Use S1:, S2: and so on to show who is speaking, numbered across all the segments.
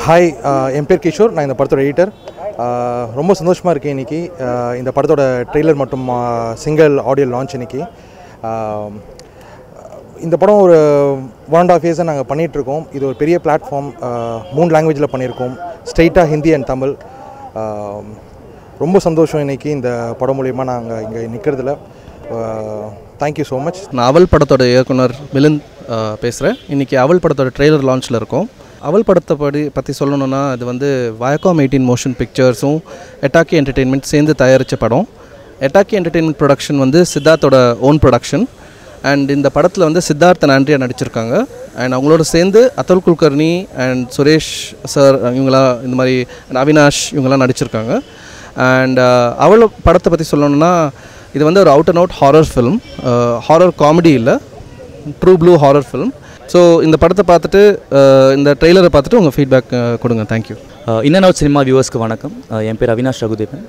S1: hi என் பேர் கிஷோர் நான் இந்த படத்தோட எடிட்டர் ரொம்ப சந்தோஷமாக இருக்கேன் இன்றைக்கி இந்த படத்தோட ட்ரெய்லர் மற்றும் சிங்கிள் ஆடியோ லான்ச் இன்னைக்கு ஆஹ், இந்த படம் ஒரு ஒன் அண்ட் ஆஃப் இயர்ஸாக நாங்கள் பண்ணிகிட்ருக்கோம் இது ஒரு பெரிய பிளாட்ஃபார்ம் மூணு லாங்குவேஜில் பண்ணியிருக்கோம் ஸ்ட்ரெயிட்டாக ஹிந்தி அண்ட் தமிழ் ஆஹ், ரொம்ப சந்தோஷம் இன்றைக்கி இந்த படம் மூலிமா நாங்கள் இங்கே நிற்கிறதுல தேங்க்யூ ஸோ மச்
S2: நான் அவள் படத்தோட இயக்குனர் மிலிந்த் பேசுகிறேன் இன்றைக்கி அவள் படத்தோட ட்ரெய்லர் லான்ச்சில் இருக்கோம் அவள் படத்தை படி பற்றி சொல்லணும்னா இது வந்து வயக்காம் எயிட்டீன் மோஷன் பிக்சர்ஸும் எட்டாக்கி என்டர்டெயின்மெண்ட் சேர்ந்து தயாரித்த படம் எட்டாக்கி என்டர்டெயின்மெண்ட் ப்ரொடக்ஷன் வந்து சித்தார்த்தோட ஓன் ப்ரொடக்ஷன் அண்ட் இந்த படத்தில் வந்து சித்தார்த் ஆண்ட்ரியா நடிச்சிருக்காங்க அண்ட் அவங்களோட சேர்ந்து அத்துல் குல்கர்னி அண்ட் சுரேஷ் சார் இவங்களாம் இந்த மாதிரி and அவினாஷ் இவங்கெல்லாம் நடிச்சிருக்காங்க அண்ட் அவள் படத்தை பற்றி சொல்லணும்னா இது வந்து ஒரு out and out horror film horror comedy இல்லை true blue horror film so இந்த படத்தை பார்த்துட்டு அஹ், இந்த ட்ரெய்லரை பார்த்துட்டு உங்கள் ஃபீட்பேக் கொடுங்க thank you
S3: in and out cinema வியூவர்ஸ்க்கு வணக்கம் அஹ் என் பேர் Avinash Ragudevan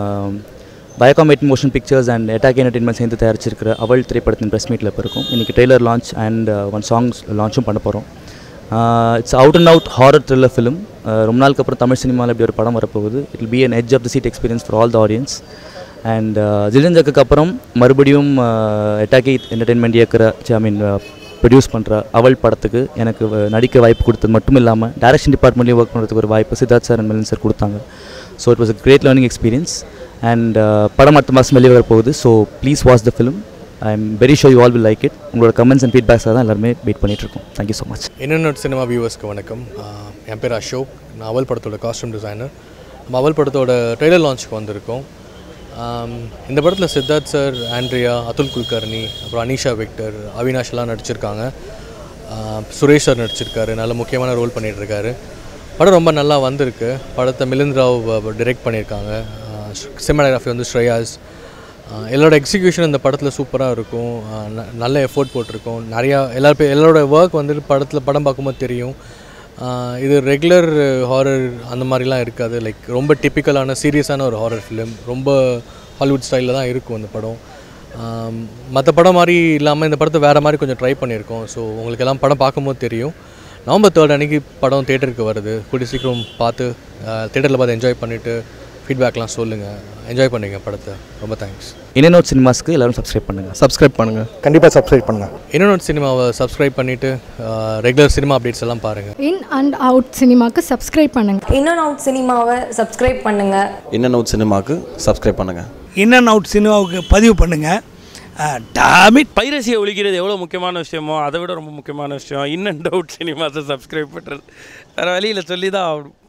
S3: Viacom eight motion pictures and Etaki entertainment சேர்ந்து தயாரிச்சிருக்கிற அவள் திரைப்படத்தின் ப்ரெஸ் மீட்டில் இப்போ இருக்கும் இன்றைக்கி trailer launch and one songs லான்ச்சும் பண்ண போகிறோம் it's out and out horror thriller film ரொம்ப நாளுக்கு அப்புறம் தமிழ் சினிமாவில் இப்படி ஒரு படம் வரப்போகுது it will be on edge of the seat experience for all the audience and ஜிலஞ்சக்கு அப்புறம் மறுபடியும் எட்டாக்கி என்டர்டெயின்மெண்ட் இயக்கிற ஐ மீன் ப்ரொடியூஸ் பண்ணுற அவள் படத்துக்கு எனக்கு வ- நடிக்க வாய்ப்பு கொடுத்தது மட்டும் இல்லாமல் டைரக்ஷன் டிபார்ட்மெண்ட்லேயும் ஒர்க் பண்ணுறதுக்கு ஒரு வாய்ப்பு Siddharth sir and Milind sir கொடுத்தாங்க so it was a great learning experience and படம் அடுத்த மாதம் வெளியே வர போகுது so please watch the film I am very sure you all will like it உங்களோட கமெண்ட்ஸ் அண்ட் ஃபீட்பேக்ஸாக தான் எல்லாருமே வெயிட் பண்ணிட்டு இருக்கோம் தேங்க்யூ ஸோ மச்
S4: இன்னொன்று சினிமா வியூவர்ஸ்க்கு வணக்கம் ஆஹ் என் பேர் அசோக் நான் அவல் படத்தோட காஸ்டியூம் டிசைனர் நம்ம அவல் படத்தோட ட்ரெய்லர் லான்ச்சுக்கு வந்திருக்கோம் ஆம், இந்த படத்தில் சித்தார்த் சார் ஆண்ட்ரியா அதுல் குல்கர்னி அப்புறம் அனிஷா விக்டர் அவினாஷ் எல்லாம் நடிச்சிருக்காங்க ஆஹ் சுரேஷ் சார் நடிச்சிருக்காரு நல்ல முக்கியமான ரோல் பண்ணிகிட்ருக்காரு படம் ரொம்ப நல்லா வந்திருக்கு படத்தை மிலிந்த் ராவ் டிரெக்ட் பண்ணியிருக்காங்க சினிமாடோகிராஃபி வந்து ஸ்ரேயாஸ் ஆஹ் எல்லாரோட எக்ஸிக்யூஷன் இந்த படத்தில் சூப்பராக இருக்கும் ஆஹ் ந- நல்ல எஃபோர்ட் போட்டிருக்கோம் நிறையா எல்லார் பே எல்லாரோட ஒர்க் வந்துட்டு படத்தில் படம் பார்க்கும்போது தெரியும் ஆஹ் இது ரெகுலர் ஹாரர் அந்த மாதிரிலாம் இருக்காது லைக் ரொம்ப டிப்பிக்கலான சீரியஸான ஒரு ஹாரர் ஃபிலிம் ரொம்ப ஹாலிவுட் ஸ்டைலில் தான் இருக்கும் இந்த படம் மற்ற படம் மாதிரி இல்லாமல் இந்த படத்தை வேறு மாதிரி கொஞ்சம் ட்ரை பண்ணியிருக்கோம் ஸோ உங்களுக்கு எல்லாம் படம் பார்க்கும்போது தெரியும் நவம்பர் தேர்ட் அன்னைக்கு படம் தேட்டருக்கு வருது கூடிய சீக்கிரம் பார்த்து தேட்டரில் பார்த்து என்ஜாய் பண்ணிவிட்டு ஃபீட்பேக்லாம் சொல்லுங்கள் என்ஜாய் பண்ணுங்க படத்தை ரொம்ப தேங்க்ஸ்
S3: இன் அண்ட் அவுட் சினிமாஸ்க்கு எல்லாரும் சப்ஸ்கிரைப் பண்ணுங்கள்
S2: சப்ஸ்கிரைப் பண்ணுங்கள்
S1: கண்டிப்பாக சப்ஸ்கிரைப் பண்ணுங்கள்
S4: இன்னொன்று சினிமாவை சப்ஸ்கிரைப் பண்ணிவிட்டு ரெகுலர் சினிமா அப்டேட்ஸ் எல்லாம் பாருங்கள்
S5: இன் அண்ட் அவுட் சினிமாக்கு சப்ஸ்கிரைப் பண்ணுங்கள்
S6: இன் அண்ட் அவுட் சினிமாவை சப்ஸ்கிரைப் பண்ணுங்கள்
S7: இன் அண்ட் அவுட் சினிமாவுக்கு சப்ஸ்கிரைப் பண்ணுங்கள்
S8: இன் அண்ட் அவுட் சினிமாவுக்கு பதிவு பண்ணுங்கள் டாமிட்
S9: பைரசியை ஒழிக்கிறது எவ்வளோ முக்கியமான விஷயமோ அதை விட ரொம்ப முக்கியமான விஷயம் இன் அண்ட் அவுட் சினிமாஸை சப்ஸ்கிரைப் பண்ணுறது வேறு வழியில் சொல்லி தான் ஆகணும்